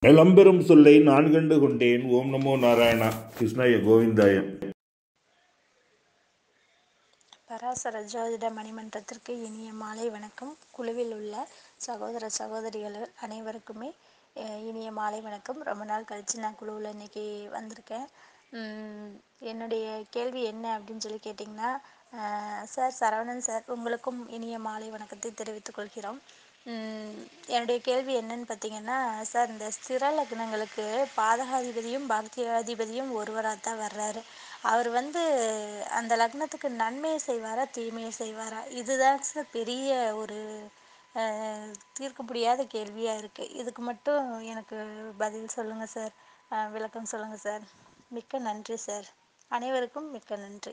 நிலம்பெறும் சொல்லை நான் கண்டு கொண்டேன் ஓம் நமோ நாராயணா கிருஷ்ணாய கோவிந்தாய பராசர ஜோதிட மணிமன்றத்திற்கு இனிய மாலை வணக்கம் குழுவில் உள்ள சகோதர சகோதரிகள் அனைவருக்குமே அஹ், இனிய மாலை வணக்கம் ரொம்ப நாள் கழித்து நான் குழுவில் இன்னைக்கு வந்திருக்கேன் உம், என்னுடைய கேள்வி என்ன அப்படின்னு சொல்லி கேட்டிங்கன்னா அஹ், சார் சரவணன் சார் உங்களுக்கும் இனிய மாலை வணக்கத்தை தெரிவித்துக் கொள்கிறோம் உம், என்னுடைய கேள்வி என்னன்னு பார்த்தீங்கன்னா சார் இந்த ஸ்திர லக்னங்களுக்கு பாதகாதிபதியும் பாக்தியாதிபதியும் ஒருவராக தான் வர்றாரு அவர் வந்து அந்த லக்னத்துக்கு நன்மையை செய்வாரா தீமையை செய்வாரா இதுதான் சார் பெரிய ஒரு அஹ், தீர்க்க முடியாத கேள்வியாக இருக்குது இதுக்கு மட்டும் எனக்கு பதில் சொல்லுங்கள் சார் அஹ், விளக்கம் சொல்லுங்கள் சார் மிக்க நன்றி சார் அனைவருக்கும் மிக்க நன்றி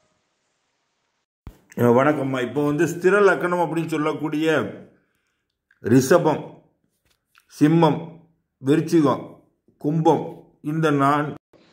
அஹ் வணக்கம்மா இப்போ வந்து ஸ்திர லக்கணம் அப்படின்னு சொல்லக்கூடிய ரிஷபம் சிம்மம் விருச்சிகம் கும்பம் இந்த நான்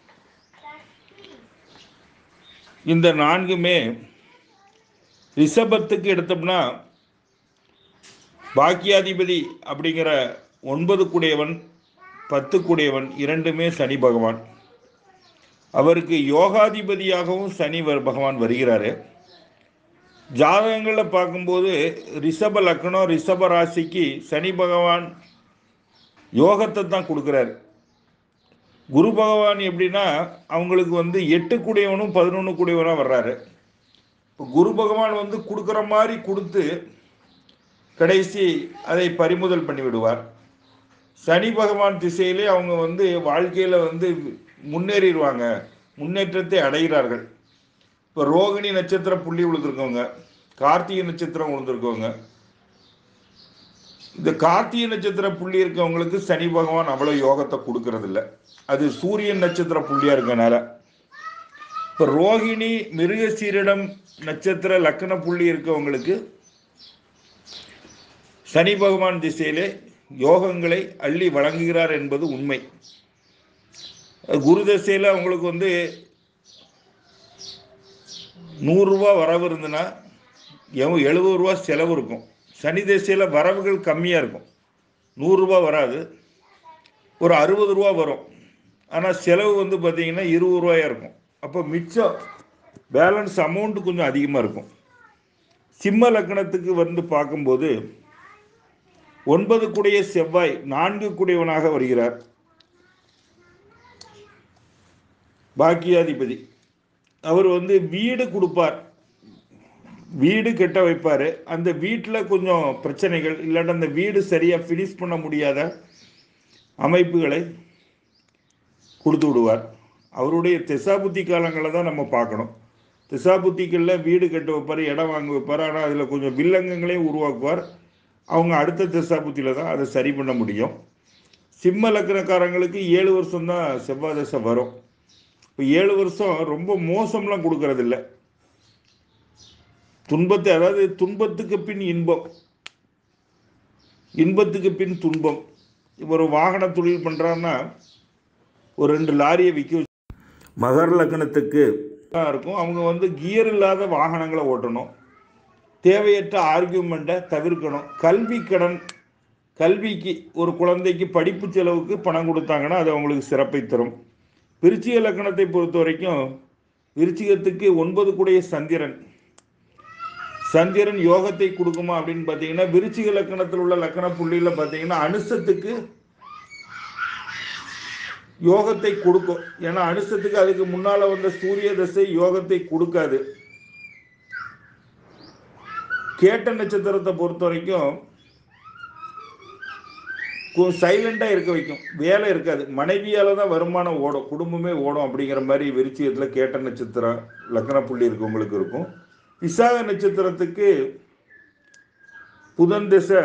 இந்த நான்குமே ரிஷபத்துக்கு எடுத்தோம்னா பாக்கியாதிபதி அப்படிங்கிற ஒன்பது கூடியவன் பத்து கூடியவன் இரண்டுமே சனி பகவான் அவருக்கு யோகாதிபதியாகவும் சனி வ- பகவான் வருகிறாரு ஜாதகங்களில் பார்க்கும்போது ரிஷப லக்னம் ரிஷப ராசிக்கு சனி பகவான் யோகத்தை தான் கொடுக்குறாரு குரு பகவான் எப்படின்னா அவங்களுக்கு வந்து எட்டு கூடியவனும் பதினொன்று கூடியவனாக வர்றாரு இப்போ குரு பகவான் வந்து கொடுக்குற மாதிரி கொடுத்து கடைசி அதை பறிமுதல் பண்ணி விடுவார் சனி பகவான் திசையிலே அவங்க வந்து வாழ்க்கையில் வந்து முன்னேறிடுவாங்க முன்னேற்றத்தை அடைகிறார்கள் இப்போ ரோகிணி நட்சத்திர புள்ளி விழுந்திருக்கவங்க கார்த்திகை நட்சத்திரம் விழுந்திருக்கவங்க இந்த கார்த்திகை நட்சத்திர புள்ளி இருக்கவங்களுக்கு சனி பகவான் அவ்வளோ யோகத்தை கொடுக்கறதில்ல அது சூரியன் நட்சத்திர புள்ளியா இருக்கனால இப்போ ரோகிணி மிருகசீரிடம் நட்சத்திர லக்கண புள்ளி இருக்கவங்களுக்கு சனி பகவான் திசையிலே யோகங்களை அள்ளி வழங்குகிறார் என்பது உண்மை குரு தசையில் அவங்களுக்கு வந்து நூறுரூவா வரவு இருந்துன்னா எவ் எழுபது ரூபா செலவு இருக்கும் சனி திசையில் வரவுகள் கம்மியாக இருக்கும் நூறுரூவா வராது ஒரு அறுபது ரூபா வரும் ஆனால் செலவு வந்து பார்த்தீங்கன்னா இருபது ரூபாயா இருக்கும் அப்போ மிச்சம் பேலன்ஸ் அமௌண்ட் கொஞ்சம் அதிகமாக இருக்கும் சிம்ம லக்னத்துக்கு வந்து பார்க்கும்போது ஒன்பது கூடிய செவ்வாய் நான்கு கூடியவனாக வருகிறார் பாக்கியாதிபதி அவர் வந்து வீடு கொடுப்பார் வீடு கட்ட வைப்பார் அந்த வீட்டில் கொஞ்சம் பிரச்சனைகள் இல்லாட்டி அந்த வீடு சரியாக ஃபினிஷ் பண்ண முடியாத அமைப்புகளை கொடுத்து விடுவார் அவருடைய திசாபுத்தி காலங்களை தான் நம்ம பார்க்கணும் திசாபுத்திகளில் வீடு கட்ட வைப்பார் இடம் வாங்க வைப்பார் ஆனால் அதில் கொஞ்சம் வில்லங்கங்களையும் உருவாக்குவார் அவங்க அடுத்த திசாபுத்தியில் தான் அதை சரி பண்ண முடியும் சிம்ம லக்கணக்காரங்களுக்கு ஏழு வருஷம் தான் செவ்வாய் தசை வரும் இப்போ ஏழு வருஷம் ரொம்ப மோசம்லாம் கொடுக்கறதில்ல துன்பத்தை அதாவது துன்பத்துக்கு பின் இன்பம் இன்பத்துக்கு பின் துன்பம் இப்போ ஒரு வாகன தொழில் பண்ணுறான்னா ஒரு ரெண்டு லாரியை விற்க மகர லக்னத்துக்கு இருக்கும் அவங்க வந்து கியர் இல்லாத வாகனங்களை ஓட்டணும் தேவையற்ற ஆர்கியூமெண்ட்டை தவிர்க்கணும் கல்வி கடன் கல்விக்கு ஒரு குழந்தைக்கு படிப்பு செலவுக்கு பணம் கொடுத்தாங்கன்னா அது அவங்களுக்கு சிறப்பை தரும் விருச்சிக லக்கணத்தை பொறுத்த வரைக்கும் விருச்சிகத்துக்கு ஒன்பது கூடிய சந்திரன் சந்திரன் யோகத்தை கொடுக்குமா அப்படின்னு பார்த்தீங்கன்னா விருச்சிக லக்கணத்தில் உள்ள லக்கண புள்ளியில் பார்த்தீங்கன்னா அனுசத்துக்கு யோகத்தை கொடுக்கும் ஏன்னா அனுசத்துக்கு அதுக்கு முன்னால வந்த சூரிய தசை யோகத்தை கொடுக்காது கேட்ட நட்சத்திரத்தை பொறுத்த வரைக்கும் சைலண்டாக இருக்க வைக்கும் வேலை இருக்காது மனைவியால் தான் வருமானம் ஓடும் குடும்பமே ஓடும் அப்படிங்கிற மாதிரி விருச்சிகத்தில் கேட்ட நட்சத்திரம் லக்ன புள்ளி இருக்கவங்களுக்கு இருக்கும் விசாக நட்சத்திரத்துக்கு புதன் திசை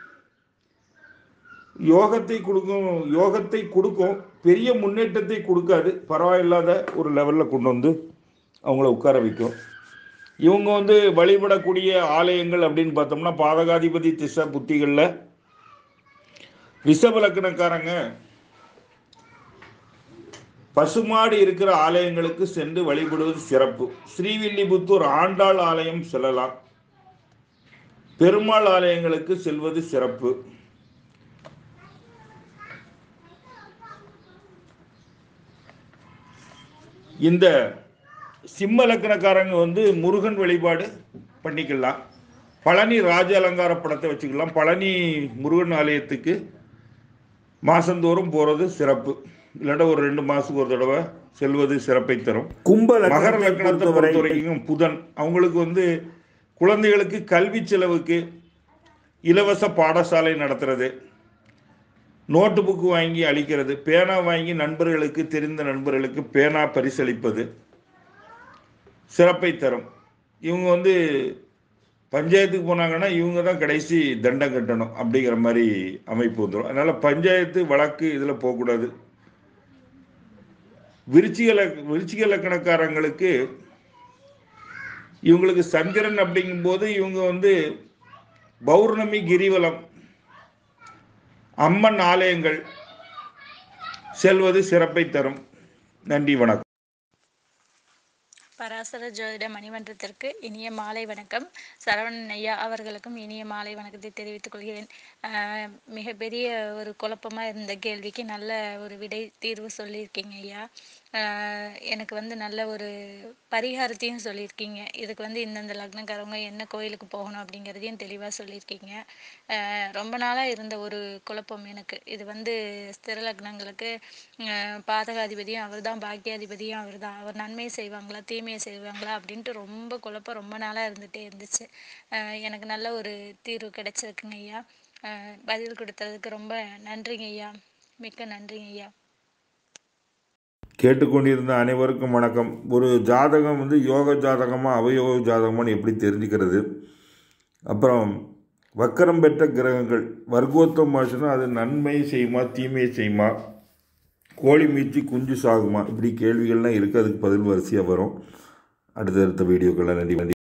யோகத்தை கொடுக்கும் யோகத்தை கொடுக்கும் பெரிய முன்னேற்றத்தை கொடுக்காது பரவாயில்லாத ஒரு லெவலில் கொண்டு வந்து அவங்கள உட்கார வைக்கும் இவங்க வந்து வழிபடக்கூடிய ஆலயங்கள் அப்படின்னு பார்த்தோம்னா பாதகாதிபதி திசை புத்திகளில் ரிஷப லக்கணக்காரங்க பசுமாடு இருக்கிற ஆலயங்களுக்கு சென்று வழிபடுவது சிறப்பு ஸ்ரீவில்லிபுத்தூர் ஆண்டாள் ஆலயம் செல்லலாம் பெருமாள் ஆலயங்களுக்கு செல்வது சிறப்பு இந்த சிம்ம லக்கணக்காரங்க வந்து முருகன் வழிபாடு பண்ணிக்கலாம் பழனி ராஜ அலங்கார படத்தை வச்சுக்கலாம் பழனி முருகன் ஆலயத்துக்கு மாசந்தோறும் போகிறது சிறப்பு இல்லாட்டா ஒரு ரெண்டு மாதத்துக்கு ஒரு தடவை செல்வது சிறப்பை தரும் கும்ப மகர லக்னத்தை லக்னத்தை பொறுத்தவரை பொறுத்த வரைக்கும் புதன் அவங்களுக்கு வந்து குழந்தைகளுக்கு கல்வி செலவுக்கு இலவச பாடசாலை நடத்துறது நோட்டு புக்கு வாங்கி அளிக்கிறது பேனா வாங்கி நண்பர்களுக்கு தெரிந்த நண்பர்களுக்கு பேனா பரிசளிப்பது சிறப்பை தரும் இவங்க வந்து பஞ்சாயத்துக்கு போனாங்கன்னா இவங்க தான் கடைசி தண்டம் கட்டணும் அப்படிங்கிற மாதிரி அமைப்பு வந்துடும் அதனால் பஞ்சாயத்து வழக்கு இதில் போகக்கூடாது விருச்சிக லக் விருச்சிக லக்கணக்காரங்களுக்கு இவங்களுக்கு சந்திரன் அப்படிங்கும்போது இவங்க வந்து பௌர்ணமி கிரிவலம் அம்மன் ஆலயங்கள் செல்வது சிறப்பை தரும் நன்றி வணக்கம் பராசர ஜோதிட மணிமன்றத்திற்கு இனிய மாலை வணக்கம் சரவணன் ஐயா அவர்களுக்கும் இனிய மாலை வணக்கத்தை தெரிவித்துக் கொள்கிறேன் ஆஹ் மிகப்பெரிய ஒரு குழப்பமா இருந்த கேள்விக்கு நல்ல ஒரு விடை தீர்வு சொல்லியிருக்கீங்க ஐயா ஆஹ் எனக்கு வந்து நல்ல ஒரு பரிகாரத்தையும் சொல்லியிருக்கீங்க இதுக்கு வந்து இந்தந்த லக்னக்காரவங்க என்ன கோயிலுக்கு போகணும் அப்படிங்கிறதையும் தெளிவாக சொல்லியிருக்கீங்க ஆஹ் ரொம்ப நாளாக இருந்த ஒரு குழப்பம் எனக்கு இது வந்து ஸ்திர லக்னங்களுக்கு ஆஹ் பாதகாதிபதியும் அவர் தான் பாக்கியாதிபதியும் அவர் தான் அவர் நன்மை செய்வாங்களா தீமையை செய்வாங்களா அப்படின்ட்டு ரொம்ப குழப்பம் ரொம்ப நாளாக இருந்துகிட்டே இருந்துச்சு ஆஹ் எனக்கு நல்ல ஒரு தீர்வு கிடைச்சிருக்குங்க ஐயா ஆஹ் பதில் கொடுத்ததுக்கு ரொம்ப நன்றிங்க ஐயா மிக்க நன்றிங்க ஐயா கேட்டுக்கொண்டிருந்த அனைவருக்கும் வணக்கம் ஒரு ஜாதகம் வந்து யோக ஜாதகமா அவயோக ஜாதகமான்னு எப்படி தெரிஞ்சுக்கிறது அப்புறம் வக்கரம் பெற்ற கிரகங்கள் வர்க்கோத்தம் ஆச்சுன்னா அது நன்மை செய்யுமா தீமை செய்யுமா கோழி மீச்சு குஞ்சு சாகுமா இப்படி கேள்விகள்லாம் இருக்குது அதுக்கு பதில் வரிசையாக வரும் அடுத்தடுத்த வீடியோக்கெல்லாம் நன்றி நன்றி